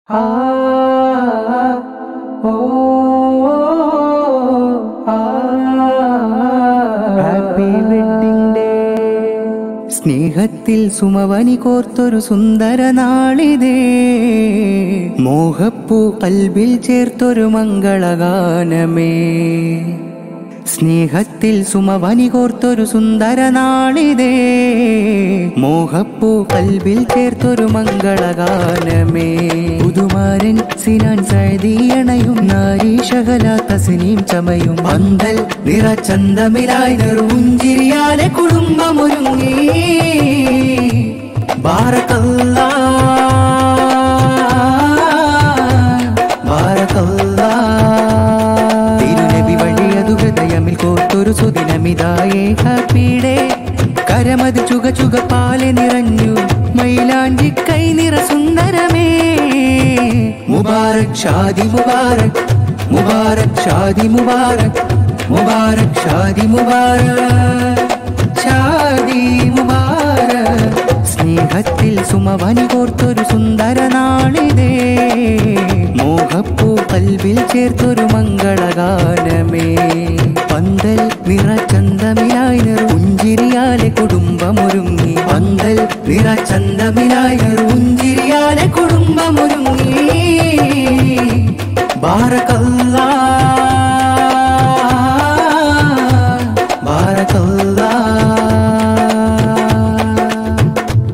ആ ഓ ആ happy wedding day സ്നേഹത്തിൽ സുമവനി കോർത്തൊരു സുന്ദര നാളിതേ മോഹപ്പൂ കൽബിൽ ചേർത്തൊരു മംഗളഗാനമേ സ്നേഹത്തിൽ സുമവനി കോർത്തൊരു സുന്ദര നാളിതേ മോഹപ്പൂ കൽബിൽ ചേർത്തൊരു മംഗളഗാനമേ പുതുമാരൻ സിനാൻ സഴുതിയണയും നാരീശകല തസിനീം ചമയും പന്തൽ നിറച്ചന്തമിലായി നെറുഞ്ചിരിയാലെ കുടുംബമൊരുങ്ങി ബാരക്കല്ലാ ബാരക്കല്ലാ തിരുനബി വഴിയതു ഹൃദയമിൽ കോർത്തൊരു സുദിനമിതായേ ഹാപ്പിയുടെ കരമത് ചുക ചുക പാലെ നിറഞ്ഞു മൈലാഞ്ചി കൈ നിറ സുന്ദരമേ മുബാരക് ഷാദി മുബാരക് മുബാരക് ഷാദി മുബാരക് മുബാരക് ഷാദി മുബാരക് ഷാദി മുബാരക് സ്നേഹത്തിൽ സുമവനി കോർത്തൊരു സുന്ദര നാളിതേ മോഹപ്പൂ കൽവിൽ ചേർത്തൊരു മംഗളഗാനമേ പന്തൽ നിറച്ചന്തമിലായി നെറുഞ്ചിരിയാലെ കുടുംബമൊരുങ്ങി പന്തൽ നിറച്ചന്തമിലായി നെറുഞ്ചിരിയാലെ കുടുംബമൊരുങ്ങി ബാരക്കല്ലാ ബാരക്കല്ലാ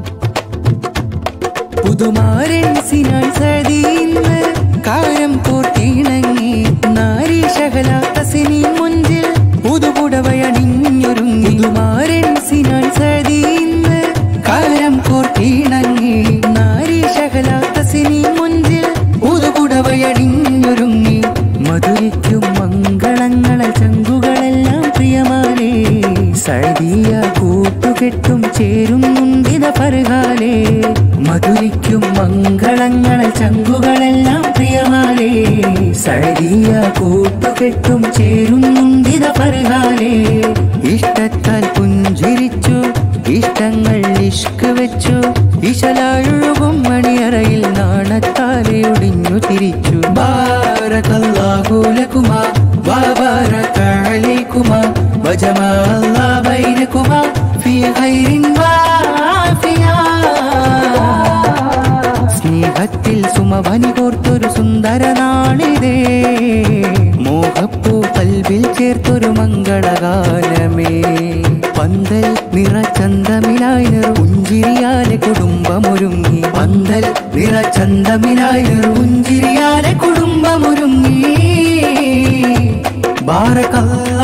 പുതുമാരൻ സിനാൻ സദീന്ന് കാരം കോർത്തിണങ്ങി നാരി ശകല തസിനി മുഞ്ചിൽ പുതുപുടവയണിഞ്ഞൊരുങ്ങി പുതുമാരൻ സിനാൻ സദീന്ന് കാരം കോർത്തിണങ്ങി നാരി ശകല തസിനി മുഞ്ചിൽ പുതുപുടവയണിഞ്ഞൊരുങ്ങി മധുരിക്കും മംഗളങ്ങളെ ചങ്കുകളെല്ലാം പ്രിയമാലേ സഴതിയ കൂട്ടുകെട്ടും ചേരുന്നുണ്ടിത പരുകാലേ മധുരിക്കും മംഗളങ്ങളെ ചങ്കുകളെല്ലാം പ്രിയമാലേ സഴതിയ കൂട്ടുകെട്ടും ചേരുന്നുണ്ടിത പരുകാലേ ഇഷ്ടത്താൽ പുഞ്ചിരിച്ചു ഇഷ്ടങ്ങൾ ഇഷ്ക് വെച്ചു ഇശലാഴുകും മണിയറയിൽ നാണത്താലെ ഒടിഞ്ഞു തിരിച്ചു ബാരകല്ലാഹുലകുമാ വബാരക അലൈക്കുമാ വജമാ അല്ലാ ബൈനകുമാ ഫീ ഖൈറിൻ വാഫിയാ സ്നേഹത്തിൽ സുമവനി കോർത്തൊരു സുന്ദര നാളിതേ മോഹപ്പൂ കൽവിൽ ചേർത്തൊരു മംഗളഗാനമേ പന്തൽ നിറച്ചന്തമിലായി നെറുഞ്ചിരിയാലെ കുടുംബമൊരുങ്ങി പന്തൽ നിറച്ചന്തമിലായി നെറുഞ്ചിരിയാലെ കുടുംബമൊരുങ്ങി ബാരക്കല്ല